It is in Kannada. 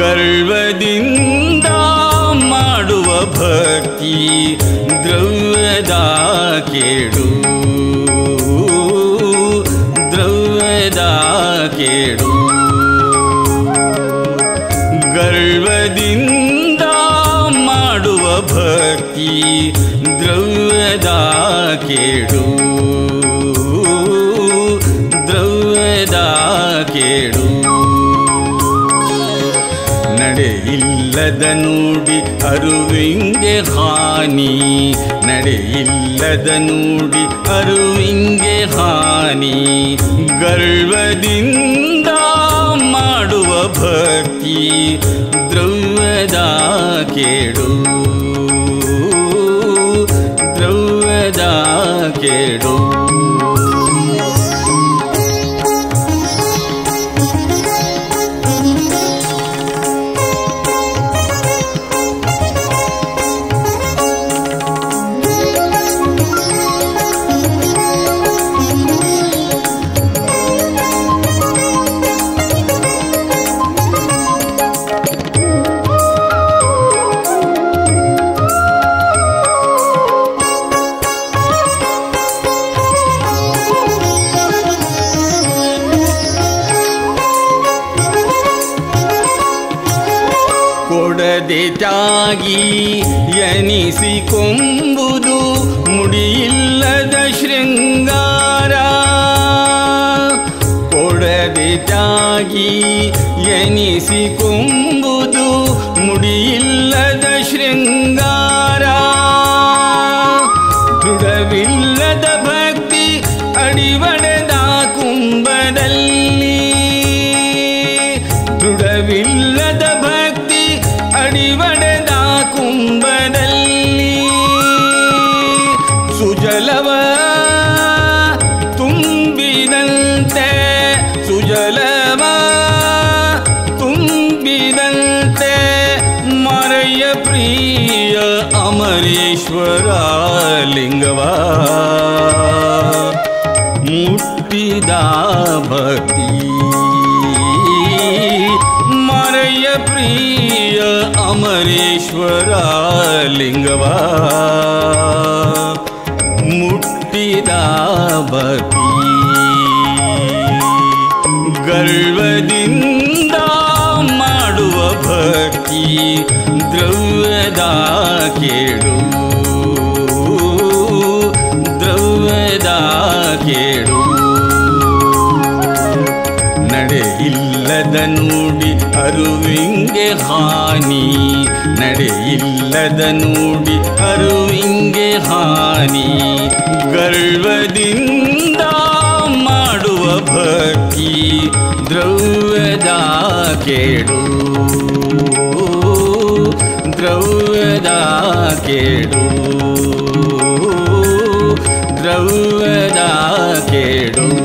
ಗರ್ವದಿಂದ ಮಾಡುವ ಭಕ್ತಿ ದ್ರವ್ಯದ ಕೇಡು ದ್ರವ್ಯದ ಕೇಡು ಗರ್ವದಿಂದ ಮಾಡುವ ಭಕ್ತಿ ದ್ರವ್ಯದ ಕೇಡು ದ್ರವ್ಯದ ಕೇಡು ನಡೆಯಿಲ್ಲದ ನುಡಿ ಅರುವಿಂಗೆ ಹಾನಿ ನಡೆಯಿಲ್ಲದ ನುಡಿ ಅರುವಿಂಗೆ ಹಾನಿ ಗರ್ವದಿಂದ ಮಾಡುವ ಭಕ್ತಿ ದ್ರವ್ಯದ ಕೇಡು ದ್ರವ್ಯದ ಕೇಡು ಕೊಡದೆ ತ್ಯಾಗಿ ಎನಿಸಿಕೊಂಬುದು ಮುಡಿಯಿಲ್ಲದ ಶೃಂಗಾರ ಕೊಡದೆ ತ್ಯಾಗಿ ಎನಿಸಿಕೊಂಬುದು ಮುಡಿಯಿಲ್ಲದ ಶೃಂಗಾರ ದೃಢವಿಲ್ಲದ ಭಕ್ತಿ ಅಡಿವಡೆದ ಕುಂಭದಲ್ಲಿ ದೃಢವಿಲ್ಲದ ಭಕ್ತಿ ಅಡಿವಡೆದ ಕುಂಭದಲ್ಲಿ ಸುಜಲವ ತುಂಬಿದಂತೆ ಸುಜಲವ ತುಂಬಿದಂತೆ ಮರೆಯ ಪ್ರಿಯ ಅಮರೇಶ್ವರ ಲಿಂಗವ ಮುಟ್ಟಿದ ಭಕ್ತಿ ಮರೆಯ ಪ್ರಿಯ ಅಮರೇಶ್ವರ ಲಿಂಗವ ಮುಟ್ಟಿದ ಭಕ್ತಿ ಗರ್ವದಿಂದ ಮಾಡುವ ಭಕ್ತಿ ದ್ರವ್ಯದ ಕೇಡು ದ್ರವ್ಯದ ಕೇಡು ನಡೆಯಿಲ್ಲದ ನುಡಿ ಅರುವಿಂಗೆ ಹಾನಿ ನಡೆಯಿಲ್ಲದ ನುಡಿ ಅರುವಿಂಗೆ ಹಾನಿ ಗರ್ವದಿಂದ ಮಾಡುವ ಭಕ್ತಿ ದ್ರವ್ಯದ ಕೇಡು ದ್ರವ್ಯದ ಕೇಡು ದ್ರವ್ಯದ ಕೇಡು